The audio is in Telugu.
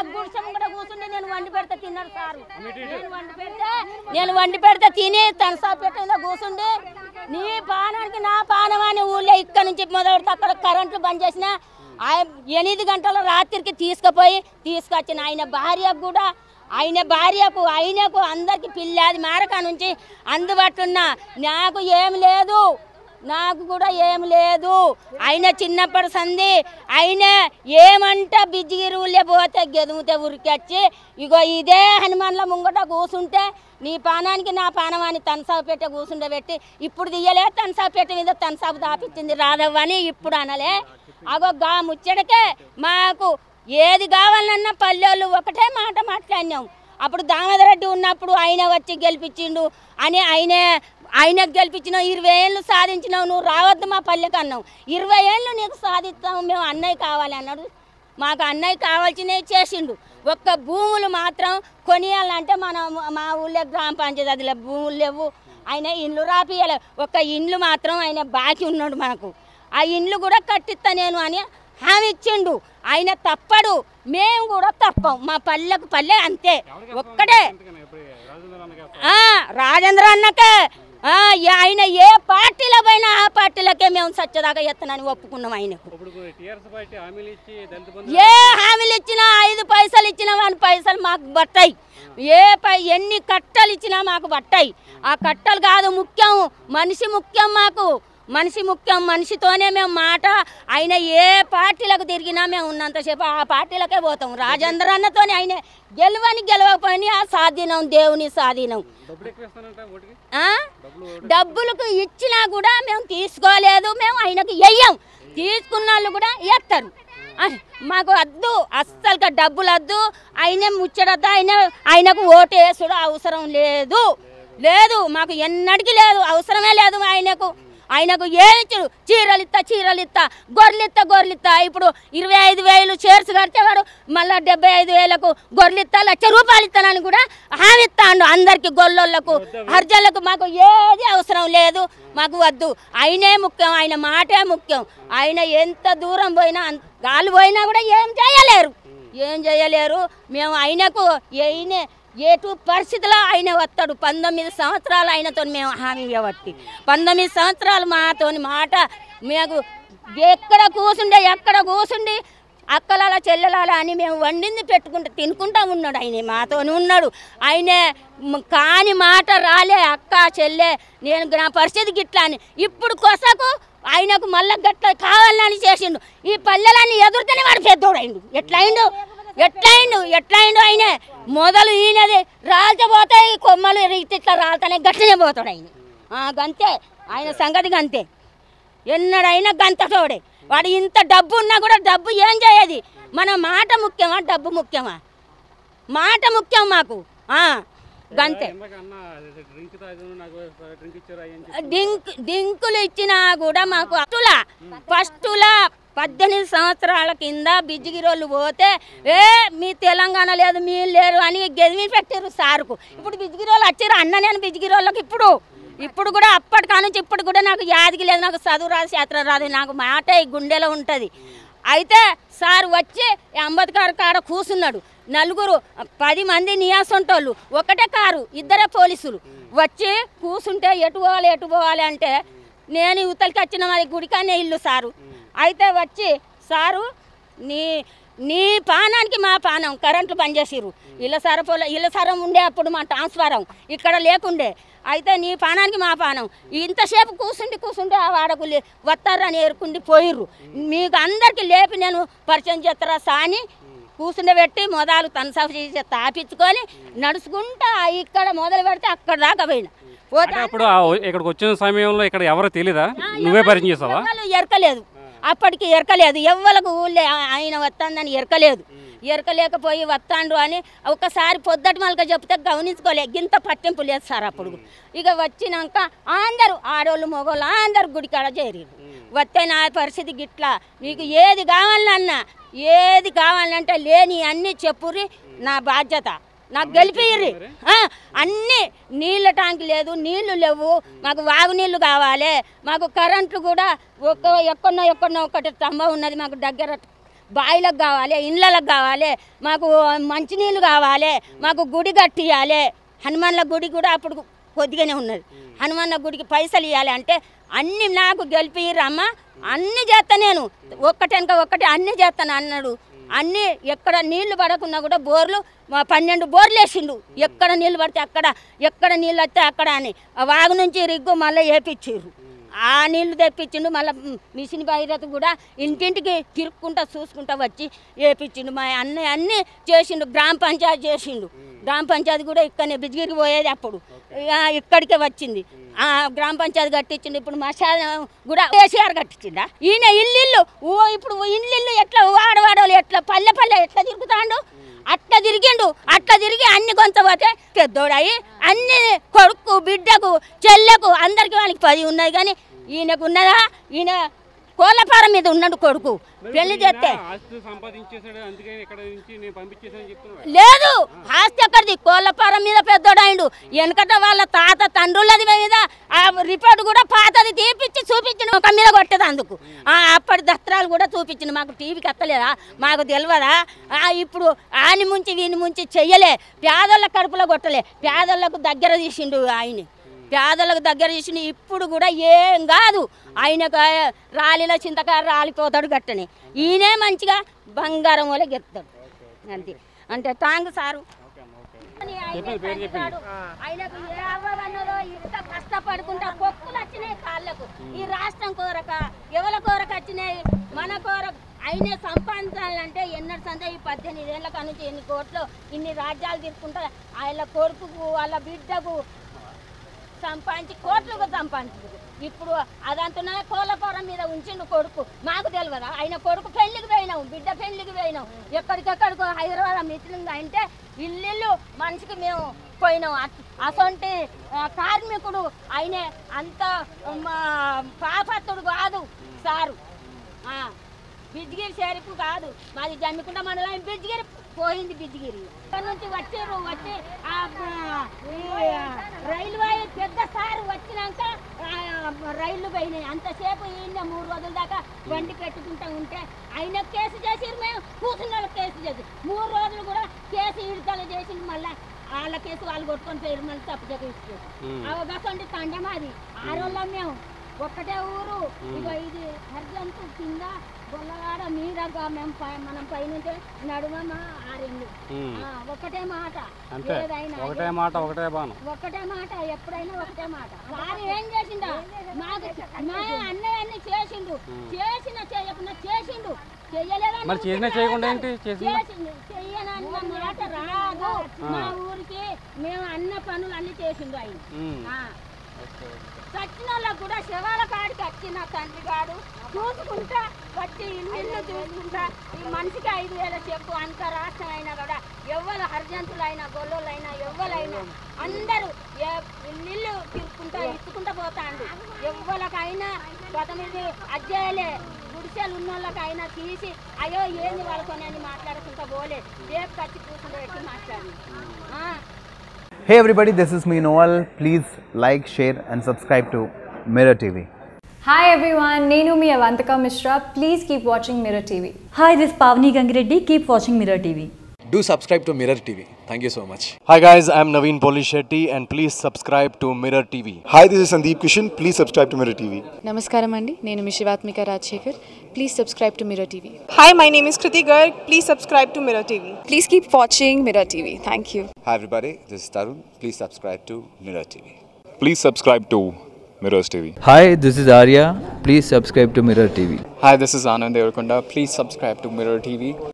గుడిసెం కూడా కూర్చుంటే నేను వండి పెడితే తిన్నాడు సారు నేను వండి పెడితే నేను వండి పెడితే తిని తనసా పెట్టిందో కూర్చుండి నీ పానానికి నా పానం అని ఊళ్ళో ఇక్కడ నుంచి మొదలు అక్కడ కరెంట్లు బంద్ చేసిన ఆయన ఎనిమిది గంటల రాత్రికి తీసుకుపోయి తీసుకొచ్చిన ఆయన భార్యకు కూడా ఆయన భార్యకు ఆయనకు అందరికి పిల్లాది మారక నుంచి అందుబాటులో ఉన్న నాకు ఏం లేదు నాకు కూడా ఏం లేదు ఆయన చిన్నప్పటి సంది ఆయన ఏమంట బిజ్జిగిరి ఊళ్ళే పోతే గెదుముతే ఉరికొచ్చి ఇగో ఇదే హనుమాన్ల ముంగట కూసుంటే నీ పానానికి నా పానమాని తనసాపు పెట్టే కూసుండే పెట్టి ఇప్పుడు తీయలే తనసాపు పెట్టే మీద తనసాపు దాపించింది రాధవ్వ అని ఇప్పుడు అనలే అగో గా ముచ్చటకే మాకు ఏది కావాలన్నా పల్లెళ్ళు ఒకటే మాట మాట్లాడినాం అప్పుడు దామోదరెడ్డి ఉన్నప్పుడు ఆయన వచ్చి గెలిపించిండు అని ఆయనే ఆయనకు గెలిపించినావు ఇరవై ఏళ్ళు సాధించినావు నువ్వు రావద్దు మా పల్లెకి అన్నావు ఇరవై ఏళ్ళు నీకు సాధిస్తాము మేము అన్నయ్య కావాలి అన్నాడు మాకు అన్నయ్య కావాల్సినవి చేసిండు ఒక్క భూములు మాత్రం కొనియాలంటే మన మా ఊళ్ళో గ్రామ పంచాయతీలో భూములు లేవు ఆయన ఇండ్లు రాపియలే ఒక్క ఇండ్లు మాత్రం ఆయన బాకీ ఉన్నాడు మనకు ఆ ఇండ్లు కూడా కట్టిస్తా నేను అని హామీ ఇచ్చిండు ఆయన తప్పడు మేము కూడా తప్పం మా పల్లెకు పల్లె అంతే ఒక్కటే ఆ, రాజేంద్ర అన్నకే ఆ, ఏ- ఆయన ఏ పార్టీలో పోయినా ఆ పార్టీలకే మేము సత్యదాకా ఎత్తనని ఒప్పుకున్నాం ఆయనకు ఇప్పుడు టీఆర్ఎస్ పార్టీ హామీలు ఇచ్చి దళిత బంధు ఏ హామీలు ఇచ్చినా ఐదు పైసలు ఇచ్చినా వాని పైసలు మాకు పట్టాయి ఏ పై ఎన్ని కట్టలు ఇచ్చినా మాకు పట్టాయి ఆ కట్టలు కాదు ముఖ్యం మనిషి ముఖ్యం మాకు మనిషి ముఖ్యం మనిషితోనే మేము మాట ఆయన ఏ పార్టీలకు తిరిగినా మేము ఉన్నంతసేపు ఆ పార్టీలకే పోతాం రాజేంద్ర అన్నతోనే ఆయన గెలవని గెలవకపోయినా ఆ స్వాధీనం దేవుని స్వాధీనం డబ్బులు ఎక్కువ ఇస్తానంట ఓటుకి ఆ? డబ్బులు డబ్బులకు ఇచ్చినా కూడా మేము తీసుకోలేదు మేము ఆయనకు వెయ్యం తీసుకున్న వాళ్ళు కూడా ఎత్తారు ఆ, మాకు వద్దు అస్సలు డబ్బులు వద్దు ఆయనే ముచ్చడద్దు ఆయన ఆయనకు ఓటు వేసుడు అవసరం లేదు లేదు మాకు ఎన్నటికి లేదు అవసరమే లేదు ఆయనకు ఆయనకు ఏమి ఇచ్చాడు చీరలు ఇస్తా చీరలు ఇస్తా గొర్రెలు ఇస్తా గొర్రెలు ఇస్తా ఇప్పుడు ఇరవై ఐదు వేలు షేర్స్ కడితే వాడు మళ్ళీ డెబ్బై ఐదు వేలకు గొర్రెలు ఇస్తా లక్ష రూపాయలు ఇస్తానని కూడా హామీ ఇస్తాడు అందరికి గొల్లోళ్ళకు హర్జన్లకు మాకు ఏది అవసరం లేదు మాకు వద్దు ఆయనే ముఖ్యం ఆయన మాటే ముఖ్యం ఆయన ఎంత దూరం పోయినా అంత- గాలి పోయినా కూడా ఏం చేయలేరు ఏం చేయలేరు మేము ఆయనకు ఆయనే ఎటు పరిస్థితిలో ఆయన వస్తాడు పంతొమ్మిది సంవత్సరాలు ఆయనతో మేము హామీ ఇవ్వబట్టి పంతొమ్మిది సంవత్సరాలు మాతోని మాట మేము ఎక్కడ కూసుండే ఎక్కడ కూసుండి అక్కలాల చెల్లెలాల అని మేము వండింది పెట్టుకుంటూ తినుకుంటా ఉన్నాడు ఆయన మాతోని ఉన్నాడు ఆయనే మ- కాని మాట రాలే అక్క చెల్లె నేను నా పరిస్థితి గిట్లా అని ఇప్పుడు కొసకు ఆయనకు మళ్ళా గట్ల కావాలని చేసిండు ఈ పల్లెలన్నీ ఎదురుతూనే వాడు పెద్దోడైండు ఎట్లా అయిండు ఎట్లా అయిండు ఎట్లా అయిండు ఆయనే మొదలు ఈయనది రాలితే పోతాయి కొమ్మలు ఇట్లా ఇట్లా రాలుతానే గట్లనే పోతాడు ఆయన ఆ, గంతే ఆయన సంగతి గంతే ఎన్నడైనా గంతటోడే వాడు ఇంత డబ్బు ఉన్నా కూడా డబ్బు ఏం చేయదు మన మాట ముఖ్యమా డబ్బు ముఖ్యమా మాట ముఖ్యం మాకు ఆ, గంతే ఇందాక అన్న డ్రింక్ తాగాను నాకు డ్రింక్ ఇచ్చారు అయ్యని డింక్ డింకులు ఇచ్చినా కూడా మాకు ఫస్టుల ఫస్టుల పద్దెనిమిది సంవత్సరాల కింద బిజ్జిగిరోళ్ళు పోతే ఏ మీ తెలంగాణ లేదు మీ లేరు అని గెదిమి పెట్టారు సార్కు ఇప్పుడు బిజ్జిగిరోళ్ళు వచ్చారు అన్న నేను బిజ్జిగిరోళ్ళకి ఇప్పుడు ఇప్పుడు కూడా అప్పటి కానుంచి ఇప్పుడు కూడా నాకు యాదికి లేదు నాకు చదువు రాదు శాస్త్రం రాదు నాకు మాట ఈ గుండెలో ఉంటుంది అయితే సార్ వచ్చి ఈ అంబేద్కర్ కాడ కూసున్నాడు నలుగురు పది మంది నియాసంటోళ్ళు ఒకటే కారు ఇద్దరే పోలీసులు వచ్చి కూసుంటే ఎటు పోవాలి ఎటు పోవాలి అంటే నేను యువతలకి వచ్చిన మాది గుడికానే ఇల్లు సారు అయితే వచ్చి సారు నీ నీ పానానికి మా పానం కరెంట్లు పనిచేసిరు ఇళ్ళ సరపోల ఇళ్ళ సరం ఉండే అప్పుడు మా ట్రాన్స్ఫారం ఇక్కడ లేకుండే అయితే నీ పానానికి మా పానం ఇంతసేపు కూర్చుండి కూర్చుంటే ఆ వాడకు లే- వస్తారని ఏరుకుండి పోయిర్రు మీకు అందరికి లేపి నేను పరిచయం చేస్తారా సాని కూర్చుండబెట్టి మొదలు తనసాఫ్ చేసి తాపించుకొని నడుచుకుంటా ఇక్కడ మొదలు పెడితే అక్కడ దాకా పోయిన పోతే అంటే అప్పుడు ఆ ఇక్కడికి వచ్చిన సమయంలో ఇక్కడ ఎవరో తెలీదా నువ్వే పరిచయం చేసావా ఎవ్వరు ఎరకలేదు అప్పటికి ఎరకలేదు ఎవ్వలకు ఊళ్ళే ఆ- ఆయన వస్తాందని ఎరకలేదు ఎరకలేకపోయి వస్తాండు అని ఒకసారి పొద్దటి మలక చెప్తే గమనించుకోలే గింత పట్టింపు లేదు సార్ అప్పుడు ఇక వచ్చినాక అందరూ ఆడోళ్ళు మగోళ్ళు అందరు గుడికాడ చేరారు వస్తే నా పరిస్థితి గిట్లా మీకు ఏది కావాలన్నా ఏది కావాలంటే లేని అన్నీ చెప్పుర్రి నా బాధ్యత నాకు గెలిపియ్యి అన్నీ నీళ్ళ ట్యాంక్ లేదు నీళ్లు లేవు మాకు వాగునీళ్ళు కావాలి మాకు కరెంట్లు కూడా ఒక ఎక్కడో ఎక్కడో ఒకటి స్తంభం ఉన్నది మాకు దగ్గర బాయిలకు కావాలి ఇళ్ళలకు కావాలి మాకు మంచినీళ్ళు కావాలి మాకు గుడి కట్టియాలి హనుమాన్ల గుడి కూడా అప్పుడు కొద్దిగానే ఉన్నది హనుమాన్ల గుడికి పైసలు ఇవ్వాలి అంటే అన్ని నాకు గెలిపిరమ్మ అన్ని చేస్తా నేను ఒక్కటెనక ఒక్కటి అన్ని చేస్తాను అన్నాడు అన్ని ఎక్కడ నీళ్లు పడకున్నా కూడా బోర్లు మా పన్నెండు బోర్లు వేసిండు ఎక్కడ నీళ్లు పడితే అక్కడ ఎక్కడ నీళ్ళు వస్తే అక్కడ అని ఆ వాగు నుంచి రిగ్గు మళ్ళీ వేపించిర్రు ఆ నీళ్లు తెప్పించిండు మళ్ళీ మిషన్ భైరత్ కూడా ఇంటింటికి తిరుక్కుంటా చూసుకుంటా వచ్చి వేపించిండు మా అన్నయ్య అన్నీ చేసిండు గ్రామ పంచాయతీ చేసిండు గ్రామ పంచాయతీ కూడా ఇక్కడనే బిజిగిరికి పోయేది అప్పుడు ఇక ఇక్కడికే వచ్చింది ఆ గ్రామ పంచాయతీ కట్టించిండు ఇప్పుడు మశాలం కూడా కేసీఆర్ కట్టించిండా ఈయన ఇల్లు ఓ ఇప్పుడు ఇల్లు ఎట్లా వాడవాడలు ఎట్లా పల్లె పల్లె ఎట్లా తిరుగుతాండు అట్లా తిరిగిండు అట్లా తిరిగి అన్ని కొంత పోతే పెద్దోడయి అన్ని కొడుకు బిడ్డకు చెల్లెకు అందరికి వాళ్ళకి పది ఉన్నాయి కానీ ఈయనకు ఉన్నదా ఈయన కోళ్ళపారం మీద ఉన్నాడు కొడుకు పెళ్లి చేస్తే ఆస్తి సంపాదించేసాడు అందుకని ఇక్కడ నుంచి నేను పంపించేసాను చెప్తున్నాడు లేదు ఆస్తి ఎక్కడిది కోళ్ళపారం మీద పెద్దోడాయిండు వెనకట వాళ్ళ తాత తండ్రులది మీద ఆ రిపోర్ట్ కూడా పాతది తీపిచ్చి చూపించిన ఒక మీద కొట్టేది అందుకు ఆ అప్పటి దస్త్రాలు కూడా చూపించింది మాకు టీవీకి ఎత్తలేదా మాకు తెలియదా ఆ ఇప్పుడు ఆని ముంచి వీని ముంచి చెయ్యలే పేదోళ్ళ కడుపులో కొట్టలే పేదోళ్ళకు దగ్గర తీసిండు ఆయన పేదలకు దగ్గర చేసిన ఇప్పుడు కూడా ఏం కాదు ఆయనకు రాలిలో చింతకాయ రాలిపోతాడు గట్టని ఈయనే మంచిగా బంగారం వల్ల గెలుతాడు అంతే అంటే తాంగ్ సారు అని ఆయనే కనిపెట్టాడు. ఆయనకు ఏ అవ్వదన్నదో ఇంత కష్టపడుకుంటా పొక్కులు వచ్చినాయి కాళ్ళకు ఈ రాష్ట్రం కోరక ఎవల కోరక వచ్చినాయి మన కోరక ఆయనే సంపాదించాలంటే ఎన్నటి సంత ఈ పద్దెనిమిది ఏళ్ళ నుంచి ఎన్ని కోట్లు ఇన్ని రాజ్యాలు తీసుకుంటా ఆయన కొడుకుకు వాళ్ళ బిడ్డకు సంపాదించి కోట్లుగా సంపాదించిండు ఇప్పుడు అదంతున్నా కోళ్ళపురం మీద ఉంచిండు కొడుకు మాకు తెలియదా ఆయన కొడుకు పెళ్లికి పోయినాం బిడ్డ పెళ్లికి పోయినాం ఎక్కడికెక్కడికో హైదరాబాద్ మిత్రులు అంటే ఇల్లు మనిషికి మేము పోయినాం అట్- అసొంటి ఆ, కార్మికుడు ఆయనే అంత మా పాపత్తుడు కాదు సారు ఆ, బిజ్గిరి షరీఫ్ కాదు మాది జమ్మికుంట మండలం బిజ్గిరి పోయింది బిజ్గిరి ఇక్కడ నుంచి వచ్చారు వచ్చి ఆ, ఆ, ఈ, ఆ, రైల్వే పెద్ద సారు వచ్చినాక ఆ, రైళ్లు పోయినాయి అంతసేపు ఈయన మూడు రోజుల దాకా బండి పెట్టుకుంటా ఉంటే ఆయన కేసు చేసిరు మేము కూర్చున్న వాళ్ళకి కేసు చేసి మూడు రోజులు కూడా కేసు విడుదల చేసింది మళ్ళీ వాళ్ళ కేసు వాళ్ళు కొట్టుకొని పోయారు మళ్ళీ తప్పు చెప్పేసి అవగాహన తండ మాది ఆరోళ్ళం మేము ఒక్కటే ఊరు ఇగో ఇది హర్జంతు కింద గొల్లవాడ మీరగా మేము పై- మనం పైనుంటే నడుమ ఆరిండు ఉమ్. ఆ, ఒకటే మాట అంతే ఏదైనా ఒకటే మాట ఒకటే బాణం ఒకటే మాట ఎప్పుడైనా ఒకటే మాట వారు ఏం చేసిండా మాకు మా అన్నయ్య అన్ని చేసిండు చేసిన చేయకుండా చేసిండు చెయ్యలేదని మరి చేసినా చేయకుండా ఏంటి చేసిందా చేసిండు చెయ్యనన్న మాట రాదు మా ఊరికి మేము అన్న పనులు అన్ని చేసిండు ఆయన ఉమ్. ఆ. చచ్చిన వాళ్ళకు కూడా శవాల కాడికి వచ్చి నా తండ్రి గాడు చూసుకుంటా వచ్చి ఇల్లు చూసుకుంటా ఈ మనిషికి ఐదు వేల చెప్పు అంత రాష్ట్రం అయినా కూడా ఎవ్వరు హర్జంతులైనా గొల్లలైనా ఎవ్వలైనా అందరూ ఏ- ఇల్లు తిరుక్కుంటా ఇచ్చుకుంటా పోతాండు ఎవ్వలకైనా పదమూడు అజ్జాయలే గుడిసెలు ఉన్నోళ్ళకైనా తీసి అయ్యో ఏంది వాళ్ళకొని అని మాట్లాడుకుంటా పోలే రేపు కచ్చి కూర్చుంటే పెట్టి మాట్లాడి Hey everybody, this is me Noel. Please like, share, and subscribe to Mirror TV. Hi everyone, Nenu mi Avantika Mishra. Please keep watching Mirror TV. Hi, this is Pavni Gangireddy. Keep watching Mirror TV. Do subscribe to Mirror TV. Thank you so much. Hi guys, I'm Naveen Polishetty and please subscribe to Mirror TV. Hi, this is Sandeep Kishan. Please subscribe to Mirror TV. నమస్కారం అండి నేను మీ Shivathmika Rajasekhar please subscribe to Mirror TV Hi, my name is Kriti Garg. Please subscribe to Mirror TV. Please keep watching Mirror TV thank you Hi everybody, this is Tarun. Please subscribe to Mirror TV. Please subscribe to Mirrors TV. Hi, this is Arya. Please subscribe to Mirror TV. Hi, this is Anand Devarkonda. Please subscribe to Mirror TV.